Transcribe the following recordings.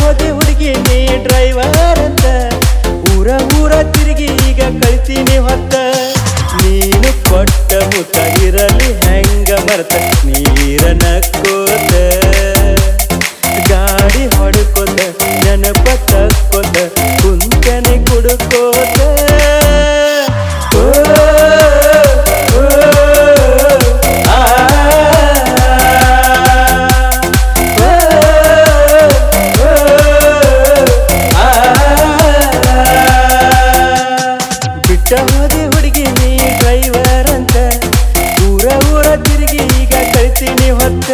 ಹೋದಿ ಹುಡುಗಿ ನೀ ಡ್ರೈವರ್ ಅಂತ ಊರ ಊರ ತಿರುಗಿ ಈಗ ಕಳ್ತೀನಿ ಹೊತ್ತ ನೀನು ಕೊಟ್ಟ ಮುತ್ತ ಇರಲಿ ಹೆಂಗ ಮರ್ತ ನೀರ ನಕ್ಕೋತ ಗಾಡಿ ಹೊಡ್ಕೋತ ನೆನಪ ತಕ್ಕೋತ ಕುಂತನೆ ಕುಡ್ಕೋತ ಓ, ಓ, ಆ, ಓ, ಓ, ಆ. ಬಿಟ್ಟ ಹೋದಿ ಹುಡುಗಿ ನೀ ಡ್ರೈವರ್ ಅಂತ ಊರ ಊರ ತಿರುಗಿ ಈಗ ಕಳ್ತೀನಿ ಹೊತ್ತ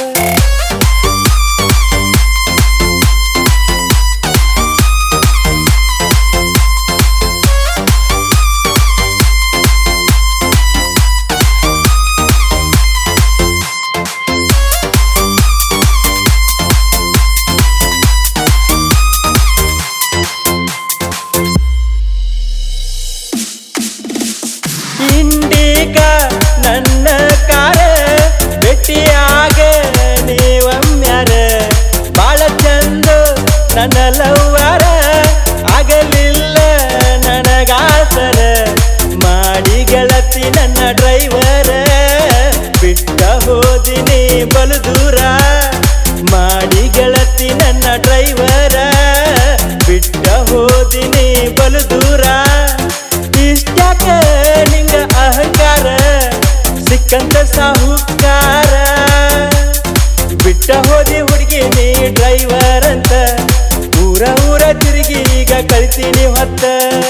ಇಂಡಿಗ ನನ್ನ ಕಾರ ಭೇಟಿಯಾಗ ನೀವಮ್ಯಾರ ಬಾಳ ಚಂದ ನನ್ನ ಲವ್ವಾರ ಆಗಲಿಲ್ಲ ನನಗಾಸರ ಮಾಡಿ ಗೆಳತಿ ನನ್ನ ಡ್ರೈವರ ಬಿಟ್ಟ ಹೋದಿನಿ ಬಲು ದೂರ ಮಾಡಿ ಗೆಳತಿ ನನ್ನ ಡ್ರೈವರ ಬಿಟ್ಟ ಹೋದಿನಿ ಬಲು ದೂರ ಇಷ್ಟ್ಯಾಕ ನಿಂಗ ಅಹಂಕಾರ ಸಿಕ್ಕಂತ ಸಾಹುಕಾರ ಬಿಟ್ಟ ಹೋದಿ ಹುಡುಗಿ ನೀ ಡ್ರೈವರ್ ಅಂತ ಊರ ಊರ ತಿರುಗಿ ಈಗ ಕಳ್ತೀನಿ ಹೊತ್ತ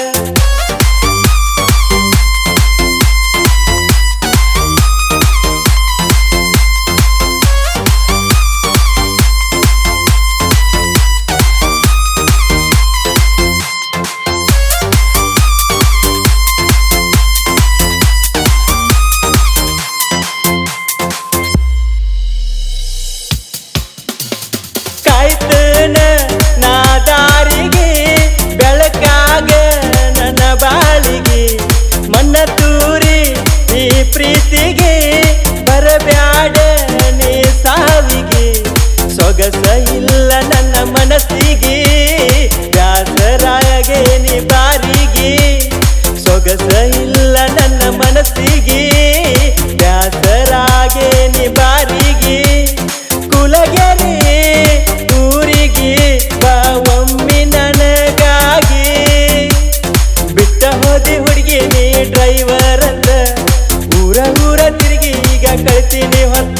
ಕಾಯ್ತನ ನಾ ದಾರಿಗೆ ಬೆಳಕಾಗ ನನ್ನ ಬಾಳಿಗೆ ಮನ್ನ ತೂರಿ ಈ ಪ್ರೀತಿಗೆ ಬರಬ್ಯಾಡ ನೀ ಸಾವಿಗೆ ಸೊಗಸ ಇಲ್ಲ ನನ್ನ ಮನಸ್ಸಿಗೆ ವ್ಯಾಸರಾಗೆ ನೀ ಬಾರಿಗೆ ಸೊಗಸ ಇಲ್ಲ ನನ್ನ ಮನಸ್ಸಿಗೆ ವ್ಯಾಸರಾಗೆ ನೀ ಬಾರಿಗೆ ಕುಲಗೆರೆ ಊರಿಗೆ ಬಾ ಒಮ್ಮೆ ನನಗಾಗಿ ಬಿಟ್ಟ ಹೋದಿ ಹುಡುಗಿ ನೀ ಡ್ರೈವರ್ ಅಂತ ಊರ ಊರ ತಿರುಗಿ ಈಗ ಕಳ್ತೀನಿ ಹೊತ್ತ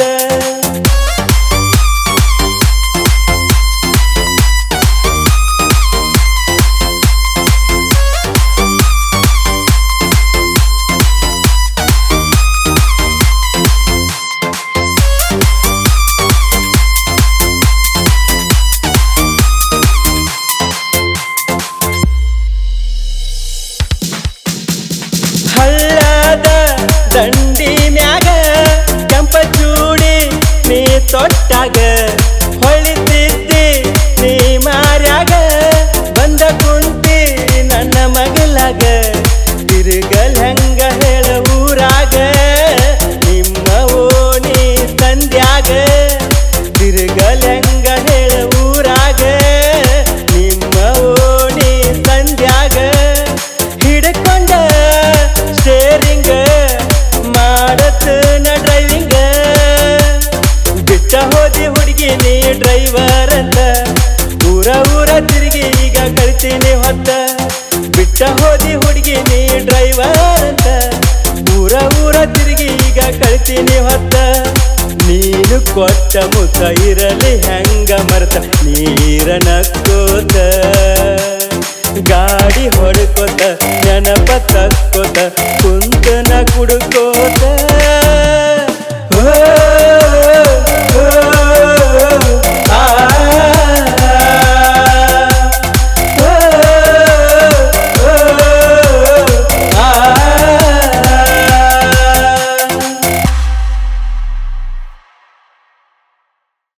ಹಳ್ಳದ ದಂಡಿ ಮ್ಯಾಗ ಕೆಂಪ ಚೂಡಿ ನೀ ತೊಟ್ಟಾಗ ಹೊಳಿತಿದ್ದಿ ನೀ ಮಾರ್ಯಾಗ ಬಂದ ಕುಂತಿ ನನ್ನ ಮಗಲಾಗ ತಿರುಗಲ್ ಹೆಂಗ ಹೇಳ ಊರಾಗ ನಿಮ್ಮ ಓಣಿ ಸಂಧ್ಯಾಗ ತಿರುಗಲ್ ಹೆಂಗ ಹೇಳ ಊರಾಗ ನಿಮ್ಮ ಓಣಿ ಸಂಧ್ಯಾಗ ಹಿಡ್ಕೊಂಡ ಸ್ಟೇರಿಂಗ್ ಮಾಡತನ ಡ್ರೈವಿಂಗ್ ಬಿಟ್ಟ ಹೋದಿ ಹುಡುಗಿ ನೀ ಡ್ರೈವರ್ ಅಂತ ಊರ ಊರ ತಿರುಗಿ ಈಗ ಕಳ್ತೀನಿ ಹೊತ್ತ ಬಿಟ್ಟ ಹೋದಿ ಹುಡುಗಿ ನೀ ಡ್ರೈವರ್ ಅಂತ ಊರ ಊರ ತಿರುಗಿ ಈಗ ಕಳ್ತೀನಿ ಹೊತ್ತ ನೀನು ಕೊಟ್ಟ ಮುತ್ತ ಇರಲಿ ಹೆಂಗ ಮರ್ತ